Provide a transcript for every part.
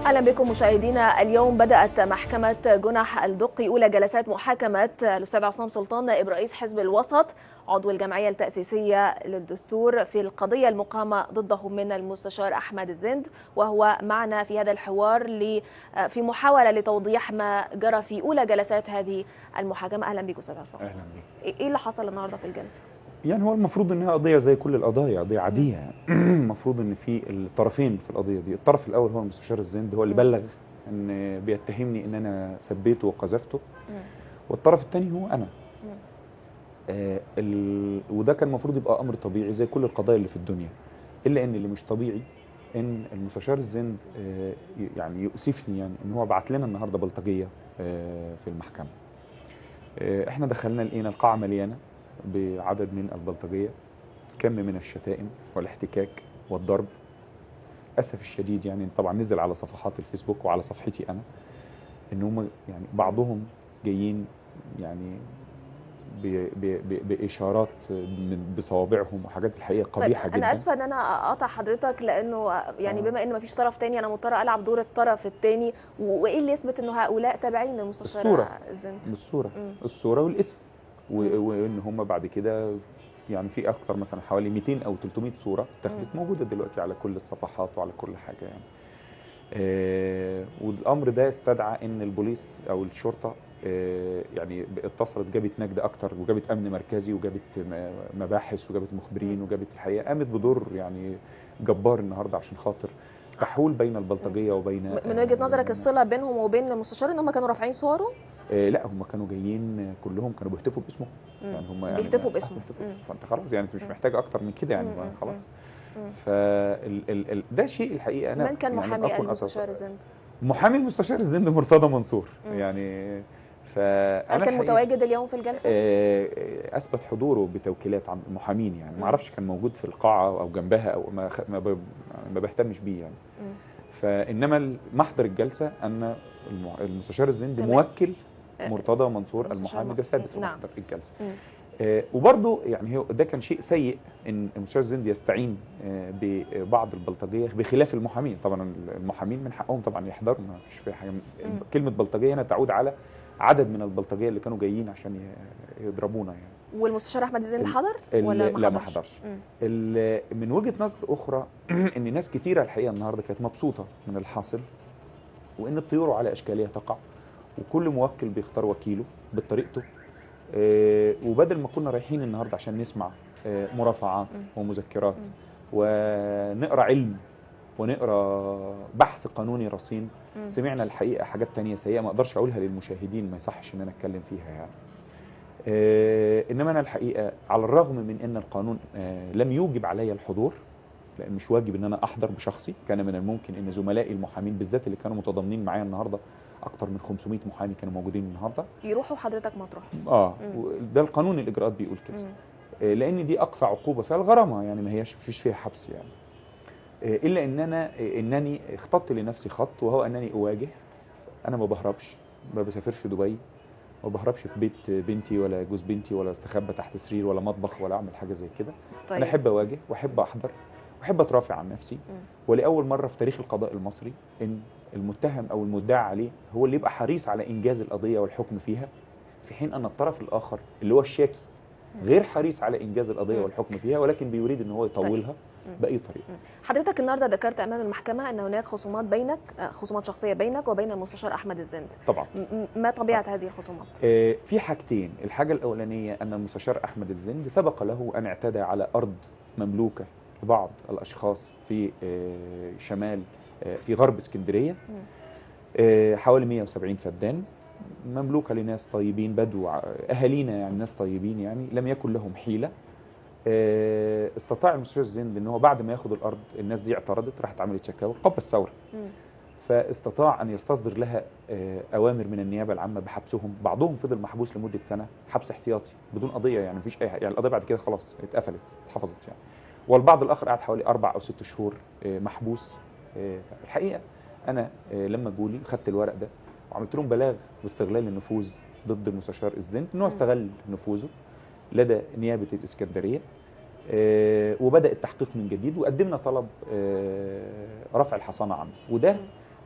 اهلا بكم مشاهدينا اليوم بدات محكمه جنح الدقي اولى جلسات محاكمه الاستاذ عصام سلطان نائب رئيس حزب الوسط عضو الجمعيه التاسيسيه للدستور في القضيه المقامه ضده من المستشار احمد الزند وهو معنا في هذا الحوار في محاوله لتوضيح ما جرى في اولى جلسات هذه المحاكمه اهلا بك استاذ عصام اهلا بك ايه اللي حصل النهارده في الجلسه يعني هو المفروض انها قضيه زي كل القضايا قضيه عاديه المفروض ان في الطرفين في القضيه دي الطرف الاول هو المستشار الزند هو اللي بلغ ان بيتهمني ان انا سبيته وقذفته والطرف الثاني هو انا آه ال... وده كان المفروض يبقى امر طبيعي زي كل القضايا اللي في الدنيا الا ان اللي مش طبيعي ان المستشار الزند آه يعني يؤسفني يعني ان هو بعت لنا النهارده بلطجيه آه في المحكمه آه احنا دخلنا لقينا القاعه مليانه بعدد من البلطجيه كم من الشتائم والاحتكاك والضرب اسف الشديد يعني طبعا نزل على صفحات الفيسبوك وعلى صفحتي انا ان هم يعني بعضهم جايين يعني ب ب ب باشارات من بصوابعهم وحاجات الحقيقه قبيحه طيب جدا انا اسفه ان انا اقاطع حضرتك لانه يعني بما ان مفيش طرف تاني انا مضطره العب دور الطرف التاني وايه اللي يثبت انه هؤلاء تابعين للمستشار الصورة. الزند الصوره مم. الصوره والاسم و- وان هم بعد كده يعني في اكثر مثلا حوالي 200 او 300 صوره اتخذت موجوده دلوقتي على كل الصفحات وعلى كل حاجه يعني آه والامر ده استدعى ان البوليس او الشرطه آه يعني اتصلت جابت نجد اكتر وجابت امن مركزي وجابت م- مباحث وجابت مخبرين وجابت الحقيقه قامت بدور يعني جبار النهارده عشان خاطر تحول بين البلطجيه وبين من وجهه نظرك آه، الصله بينهم وبين المستشار ان هم كانوا رافعين صوره آه لا هم كانوا جايين كلهم كانوا بيهتفوا باسمه مم. يعني هم يعني بيهتفوا آه، باسمه. بيهتفوا مم. باسمه فانت خلاص يعني انت مش مم. محتاج اكتر من كده يعني مم. ما مم. خلاص مم. فال ال ال ده شيء الحقيقه انا من كان يعني محامي أكون المستشار أساس- الزند محامي المستشار الزند مرتضى منصور مم. يعني فانا هل كان الحقيقة، متواجد اليوم في الجلسه آه، آه، اثبت حضوره بتوكيلات عن المحامين يعني مم. ما اعرفش كان موجود في القاعه او جنبها او ما خ- ما, ب- ما بهتمش بيه يعني مم. فانما محضر الجلسه ان الم- المستشار الزند تمام. موكل آه، مرتضى منصور المستشار المحامي م- ده ثابت في نعم. محضر الجلسه مم. آه، وبرضه يعني هو ده كان شيء سيء ان المستشار الزند يستعين آه، ببعض البلطجيه بخلاف المحامين طبعا المحامين من حقهم طبعا يحضروا ما فيش فيها حاجه كلمه بلطجيه هنا تعود على عدد من البلطجيه اللي كانوا جايين عشان ي- يضربونا يعني والمستشار احمد الزند ال- حضر ال- ولا ما لا ما حضرش؟ حضرش مم. ال- من وجهه نظر اخرى ان ناس كتيره الحقيقه النهارده كانت مبسوطه من الحاصل وان الطيور على اشكالها تقع وكل موكل بيختار وكيله بطريقته آه، وبدل ما كنا رايحين النهارده عشان نسمع آه، مرافعات مم. ومذكرات مم. ونقرا علم ونقرا بحث قانوني رصين مم. سمعنا الحقيقه حاجات تانية سيئه ما اقدرش اقولها للمشاهدين ما يصحش ان انا اتكلم فيها يعني آه، انما انا الحقيقه على الرغم من ان القانون آه، لم يوجب علي الحضور لان مش واجب ان انا احضر بشخصي كان من الممكن ان زملائي المحامين بالذات اللي كانوا متضامنين معايا النهارده اكتر من 500 محامي كانوا موجودين النهارده يروحوا حضرتك مطرح اه مم. ده القانون الاجراءات بيقول كده مم. آه، لان دي اقصى عقوبه فيها الغرامه يعني ما هياش فيش فيها حبس يعني آه، الا ان انا آه، انني اخترت لنفسي خط وهو انني اواجه انا ما بهربش ما بسافرش دبي ما بهربش في بيت بنتي ولا جوز بنتي ولا استخبى تحت سرير ولا مطبخ ولا اعمل حاجه زي كده طيب انا احب اواجه واحب احضر واحب اترافع عن نفسي مم. ولاول مره في تاريخ القضاء المصري ان المتهم او المدعى عليه هو اللي يبقى حريص على انجاز القضيه والحكم فيها في حين ان الطرف الاخر اللي هو الشاكي غير حريص على انجاز القضيه مم. والحكم فيها ولكن بيريد ان هو يطولها مم. باي طريقه حضرتك النهارده ذكرت امام المحكمه ان هناك خصومات بينك آه، خصومات شخصيه بينك وبين المستشار احمد الزند طبعا م- م- ما طبيعه هذه الخصومات؟ آه، في حاجتين الحاجه الاولانيه ان المستشار احمد الزند سبق له ان اعتدى على ارض مملوكه لبعض الاشخاص في آه، شمال آه، في غرب اسكندريه مم. آه، حوالي 170 فدان مملوكه لناس طيبين بدو ع- اهالينا يعني ناس طيبين يعني لم يكن لهم حيله آه، استطاع المستشار الزند ان هو بعد ما ياخد الارض الناس دي اعترضت راحت عملت شكاوى قبل الثوره مم. فاستطاع ان يستصدر لها آه، اوامر من النيابه العامه بحبسهم بعضهم فضل محبوس لمده سنه حبس احتياطي بدون قضيه يعني مفيش اي حاجه يعني القضيه بعد كده خلاص اتقفلت اتحفظت يعني والبعض الاخر قعد حوالي اربع او ست شهور آه، محبوس آه، الحقيقه انا آه، لما جولي خدت الورق ده وعملت لهم بلاغ باستغلال النفوذ ضد المستشار الزند ان هو مم. استغل نفوذه لدى نيابه الاسكندريه آه، وبدا التحقيق من جديد وقدمنا طلب آه، رفع الحصانه عنه وده مم.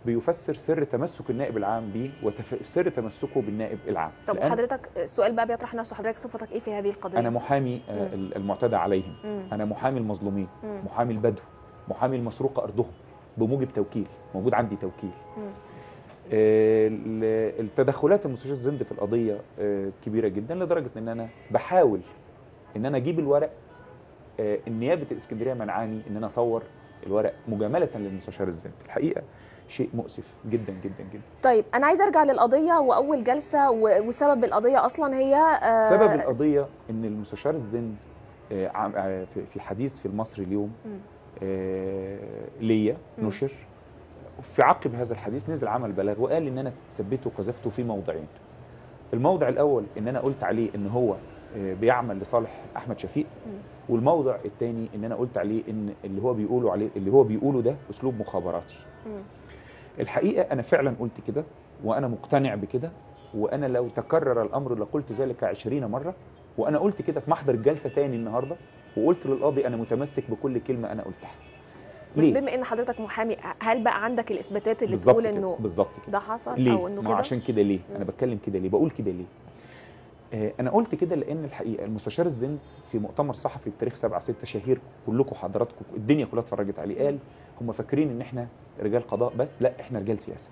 بيفسر سر تمسك النائب العام بيه وسر تمسكه بالنائب العام طب لأن وحضرتك السؤال بقى بيطرح نفسه حضرتك صفتك ايه في هذه القضيه انا محامي آه، مم. المعتدى عليهم مم. انا محامي المظلومين مم. محامي البدو محامي المسروقه ارضهم بموجب توكيل موجود عندي توكيل مم. آه، ال- التدخلات المستشار زند في القضيه آه، كبيره جدا لدرجه ان انا بحاول ان انا اجيب الورق آه، النيابه الاسكندريه منعاني ان انا اصور الورق مجامله للمستشار الزند الحقيقه شيء مؤسف جدا جدا جدا طيب انا عايزه ارجع للقضيه واول جلسه و- وسبب القضيه اصلا هي آه، سبب القضيه ان المستشار الزند آه، عم- آه، في في حديث في المصري اليوم مم. آه، ليا مم. نشر في عقب هذا الحديث نزل عمل بلاغ وقال ان انا ثبته وقذفته في موضعين الموضع الاول ان انا قلت عليه ان هو آه، بيعمل لصالح احمد شفيق مم. والموضع الثاني ان انا قلت عليه ان اللي هو بيقوله عليه اللي هو بيقوله ده اسلوب مخابراتي مم. الحقيقه انا فعلا قلت كده وانا مقتنع بكده وانا لو تكرر الامر لقلت ذلك عشرين مره وانا قلت كده في محضر الجلسه تاني النهارده وقلت للقاضي انا متمسك بكل كلمه انا قلتها بس ليه؟ بما ان حضرتك محامي هل بقى عندك الاثباتات اللي بالظبط تقول كده انه بالظبط كده ده حصل ليه؟ او انه ما هو كده عشان كده ليه؟ مم. انا بتكلم كده ليه؟ بقول كده ليه؟ آه انا قلت كده لان الحقيقه المستشار الزند في مؤتمر صحفي بتاريخ 7 6 شهير كلكم حضراتكم الدنيا كلها اتفرجت عليه قال هم فاكرين ان احنا رجال قضاء بس لا احنا رجال سياسه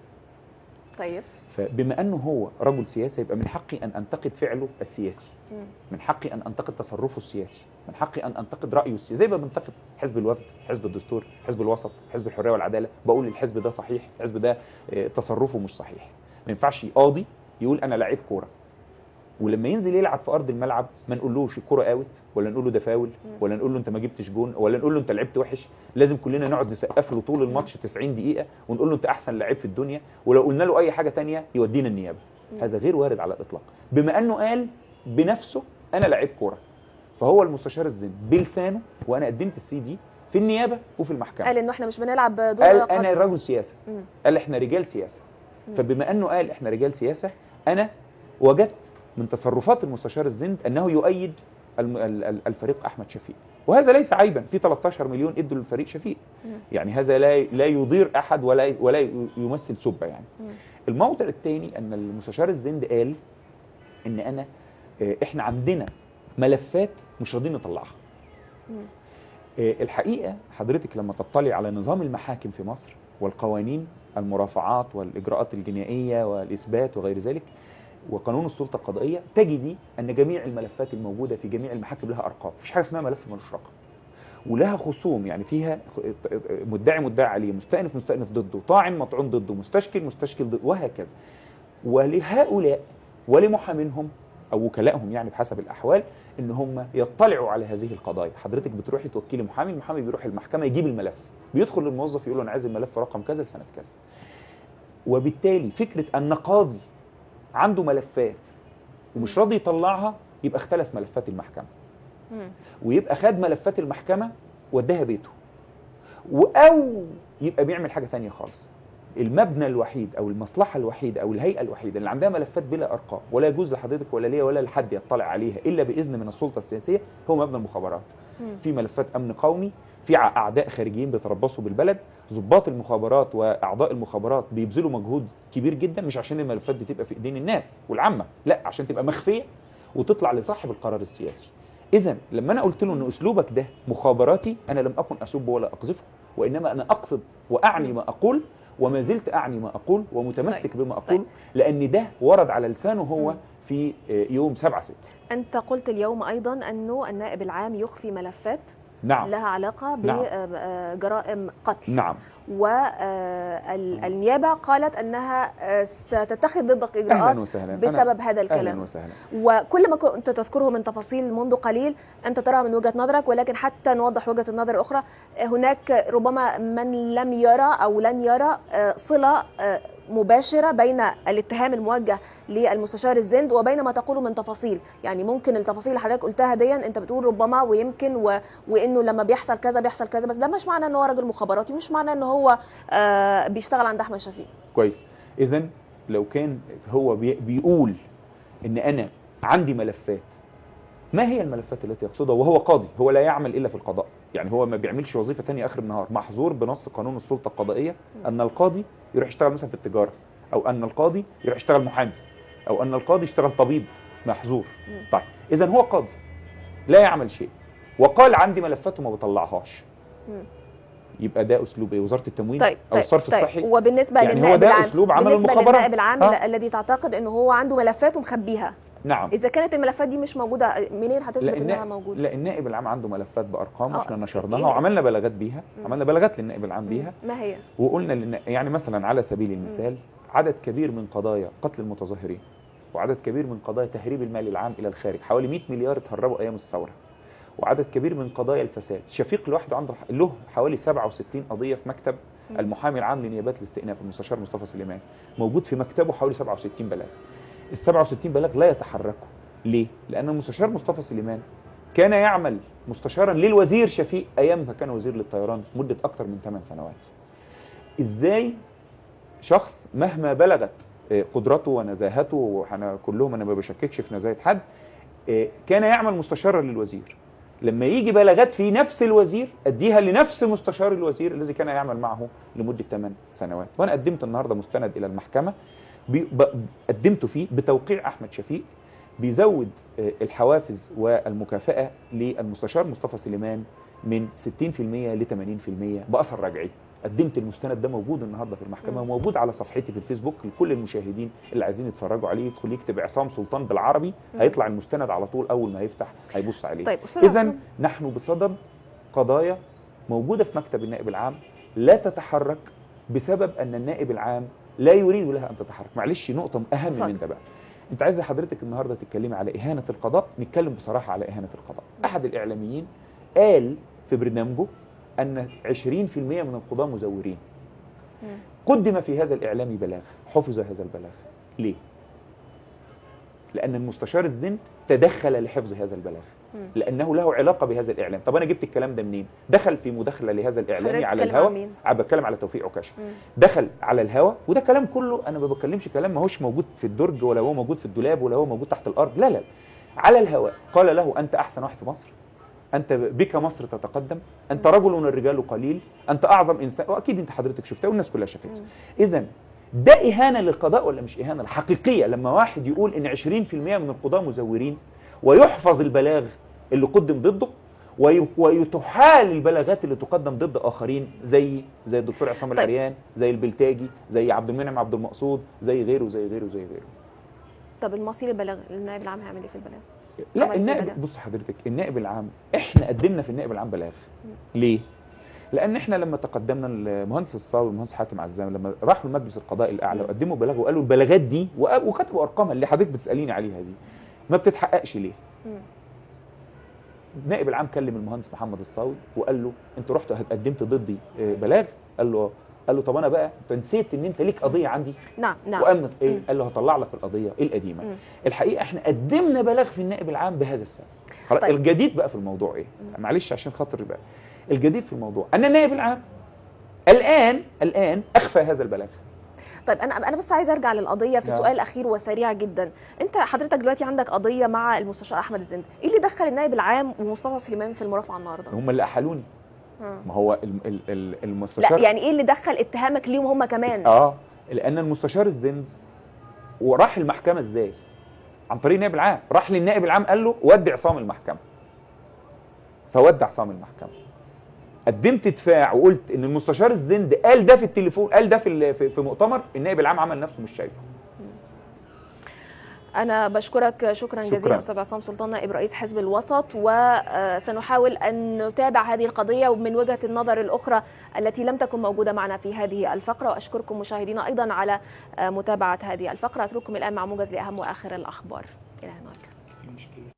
طيب فبما انه هو رجل سياسه يبقى من حقي ان انتقد فعله السياسي مم. من حقي ان انتقد تصرفه السياسي من حقي ان انتقد رايه السياسي زي ما بنتقد حزب الوفد حزب الدستور حزب الوسط حزب الحريه والعداله بقول الحزب ده صحيح الحزب ده آه، تصرفه مش صحيح ما ينفعش قاضي يقول انا لعيب كوره ولما ينزل يلعب في ارض الملعب ما نقولوش الكوره اوت ولا نقول له ده فاول ولا نقول له انت ما جبتش جون ولا نقول له انت لعبت وحش لازم كلنا نقعد نسقف له طول الماتش 90 دقيقه ونقول له انت احسن لعيب في الدنيا ولو قلنا له اي حاجه تانية يودينا النيابه هذا غير وارد على الاطلاق بما انه قال بنفسه انا لعيب كوره فهو المستشار الزند بلسانه وانا قدمت السي دي في النيابه وفي المحكمه قال انه احنا مش بنلعب دور قال قد- انا رجل سياسه مم. قال احنا رجال سياسه فبما انه قال احنا رجال سياسه انا وجدت من تصرفات المستشار الزند انه يؤيد الم- ال- ال- الفريق احمد شفيق وهذا ليس عيبا في 13 مليون ادوا للفريق شفيق مم. يعني هذا لا لا يضير احد ولا ولا يمثل سبه يعني مم. الموضع الثاني ان المستشار الزند قال ان انا آه، احنا عندنا ملفات مش راضيين نطلعها مم. آه، الحقيقه حضرتك لما تطلع على نظام المحاكم في مصر والقوانين المرافعات والاجراءات الجنائيه والاثبات وغير ذلك وقانون السلطه القضائيه تجدي ان جميع الملفات الموجوده في جميع المحاكم لها ارقام مفيش حاجه اسمها ملف ملوش رقم ولها خصوم يعني فيها مدعي مدعي عليه مستأنف مستأنف ضده طاعن مطعون ضده مستشكل مستشكل ضده وهكذا ولهؤلاء ولمحامينهم او وكلائهم يعني بحسب الاحوال ان هم يطلعوا على هذه القضايا حضرتك بتروحي توكلي محامي المحامي بيروح المحكمه يجيب الملف بيدخل للموظف يقول له انا عايز الملف رقم كذا لسنه كذا وبالتالي فكره ان قاضي عنده ملفات ومش راضي يطلعها يبقى اختلس ملفات المحكمه مم. ويبقى خد ملفات المحكمه وداها بيته و- او يبقى بيعمل حاجه تانية خالص المبنى الوحيد او المصلحه الوحيده او الهيئه الوحيده اللي عندها ملفات بلا ارقام ولا يجوز لحضرتك ولا ليا ولا لحد يطلع عليها الا باذن من السلطه السياسيه هو مبنى المخابرات مم. في ملفات امن قومي في ع- اعداء خارجيين بيتربصوا بالبلد ضباط المخابرات واعضاء المخابرات بيبذلوا مجهود كبير جدا مش عشان الملفات دي تبقى في ايدين الناس والعامه لا عشان تبقى مخفيه وتطلع لصاحب القرار السياسي اذا لما انا قلت له ان اسلوبك ده مخابراتي انا لم اكن اسب ولا اقذفه وانما انا اقصد واعني ما اقول وما زلت اعني ما اقول ومتمسك بما اقول طيب. لان ده ورد على لسانه هو مم. في آه، يوم 7 6 انت قلت اليوم ايضا انه النائب العام يخفي ملفات نعم لها علاقه نعم. بجرائم قتل نعم والنيابه قالت انها آه، ستتخذ ضدك اهلا اجراءات وسهلا أنا- بسبب هذا اهلا الكلام وسهلا وكل ما كنت تذكره من تفاصيل منذ قليل انت تراها من وجهه نظرك ولكن حتى نوضح وجهه النظر الاخرى هناك ربما من لم يرى او لن يرى آه، صله آه، مباشره بين الاتهام الموجه للمستشار الزند وبين ما تقوله من تفاصيل يعني ممكن التفاصيل اللي حضرتك قلتها دي انت بتقول ربما ويمكن و... وانه لما بيحصل كذا بيحصل كذا بس ده مش معناه ان هو راجل مخابراتي مش معناه ان هو آه، بيشتغل عند احمد شفيق كويس اذا لو كان هو بي بيقول ان انا عندي ملفات ما هي الملفات التي يقصدها وهو قاضي هو لا يعمل الا في القضاء يعني هو ما بيعملش وظيفه تانية اخر النهار محظور بنص قانون السلطه القضائيه ان القاضي يروح يشتغل مثلا في التجاره او ان القاضي يروح يشتغل محامي او ان القاضي يشتغل طبيب محظور مم. طيب اذا هو قاضي لا يعمل شيء وقال عندي ملفات وما بطلعهاش مم. يبقى ده اسلوب ايه وزاره التموين طيب او طيب الصرف طيب الصحي وبالنسبه يعني هو للنائب ده العام أسلوب عمل بالنسبه المخابرات. للنائب العام آه. الذي تعتقد انه هو عنده ملفات ومخبيها نعم اذا كانت الملفات دي مش موجوده منين هتثبت لا انها النا- موجوده لا النائب العام عنده ملفات بارقام آه، واحنا إيه نشرناها الأسباب؟ وعملنا بلاغات بيها مم. عملنا بلاغات للنائب العام بيها ما هي وقلنا للنا... يعني مثلا على سبيل المثال عدد كبير من قضايا قتل المتظاهرين وعدد كبير من قضايا تهريب المال العام الى الخارج حوالي 100 مليار اتهربوا ايام الثوره وعدد كبير من قضايا الفساد شفيق لوحده عنده له حوالي 67 قضيه في مكتب مم. المحامي العام لنيابات الاستئناف المستشار مصطفى سليمان موجود في مكتبه حوالي 67 بلاغ ال 67 بلاغ لا يتحركوا ليه لان المستشار مصطفى سليمان كان يعمل مستشارا للوزير شفيق ايام ما كان وزير للطيران مده اكثر من 8 سنوات ازاي شخص مهما بلغت آه، قدرته ونزاهته وانا كلهم انا ما بشككش في نزاهه حد آه، كان يعمل مستشارا للوزير لما يجي بلاغات في نفس الوزير اديها لنفس مستشار الوزير الذي كان يعمل معه لمده 8 سنوات وانا قدمت النهارده مستند الى المحكمه بي- ب- قدمته فيه بتوقيع احمد شفيق بيزود آه، الحوافز والمكافاه للمستشار مصطفى سليمان من 60% ل 80% باثر رجعي قدمت المستند ده موجود النهارده في المحكمه مم. وموجود على صفحتي في الفيسبوك لكل المشاهدين اللي عايزين يتفرجوا عليه يدخل يكتب عصام سلطان بالعربي مم. هيطلع المستند على طول اول ما يفتح هيبص عليه طيب استاذ اذا عصام، نحن بصدد قضايا موجوده في مكتب النائب العام لا تتحرك بسبب ان النائب العام لا يريد لها ان تتحرك معلش نقطه اهم اتفضل. من ده بقى انت عايزه حضرتك النهارده تتكلمي على اهانه القضاء نتكلم بصراحه على اهانه القضاء احد الاعلاميين قال في برنامجه ان 20% من القضاه مزورين مم. قدم في هذا الاعلامي بلاغ حفظ هذا البلاغ ليه لان المستشار الزند تدخل لحفظ هذا البلاغ مم. لانه له علاقه بهذا الاعلام طب انا جبت الكلام ده منين دخل في مداخله لهذا الاعلامي حضرتك على بتتكلم عن الهواء مين؟ عم بتكلم على توفيق عكاشه مم. دخل على الهواء وده كلام كله انا ما بتكلمش كلام ما هوش موجود في الدرج ولا هو موجود في الدولاب ولا هو موجود تحت الارض لا لا على الهواء قال له انت احسن واحد في مصر انت بك مصر تتقدم انت رجل الرجال قليل انت اعظم انسان واكيد انت حضرتك شفتها والناس كلها شافتها مم. اذا ده اهانه للقضاء ولا مش اهانه الحقيقيه لما واحد يقول ان 20% من القضاه مزورين ويحفظ البلاغ اللي قدم ضده وي- ويتحال البلاغات اللي تقدم ضد اخرين زي زي الدكتور عصام طيب. العريان زي البلتاجي زي عبد المنعم عبد المقصود زي غيره زي غيره زي غيره طب المصير البلاغ النائب العام هيعمل ايه في البلاغ؟ لا عمل إيه في البلاغ؟ النائب بص حضرتك النائب العام احنا قدمنا في النائب العام بلاغ ليه؟ لان احنا لما تقدمنا المهندس الصاوي والمهندس حاتم عزام لما راحوا المجلس القضاء الاعلى مم. وقدموا بلاغ وقالوا البلاغات دي وق- وكتبوا ارقامها اللي حضرتك بتساليني عليها دي ما بتتحققش ليه؟ مم. النائب العام كلم المهندس محمد الصاوي وقال له انت رحت قدمت ضدي آه، بلاغ قال له آه. قال له طب انا بقى انت نسيت ان انت ليك قضيه عندي نعم نعم وقام ايه مم. قال له هطلع لك القضيه القديمه مم. الحقيقه احنا قدمنا بلاغ في النائب العام بهذا السبب خلاص طيب. الجديد بقى في الموضوع ايه معلش عشان خاطر بقى الجديد في الموضوع ان النائب العام الان الان اخفى هذا البلاغ طيب انا انا بس عايز ارجع للقضيه في نعم. سؤال اخير وسريع جدا انت حضرتك دلوقتي عندك قضيه مع المستشار احمد الزند ايه اللي دخل النائب العام ومصطفى سليمان في المرافعه النهارده هم اللي احالوني ها. ما هو ال- ال- ال- لا المستشار يعني ايه اللي دخل اتهامك ليهم هم كمان اه لان المستشار الزند وراح المحكمه ازاي عن طريق النائب العام راح للنائب العام قال له ودي عصام المحكمه فودع عصام المحكمه قدمت دفاع وقلت ان المستشار الزند قال ده في التليفون قال ده في ال- في في مؤتمر النائب العام عمل نفسه مش شايفه انا بشكرك شكرا, شكراً. جزيلا استاذ عصام سلطان نائب رئيس حزب الوسط وسنحاول ان نتابع هذه القضيه ومن وجهه النظر الاخرى التي لم تكن موجوده معنا في هذه الفقره واشكركم مشاهدينا ايضا على متابعه هذه الفقره اترككم الان مع موجز لاهم واخر الاخبار الى هناك في مشكله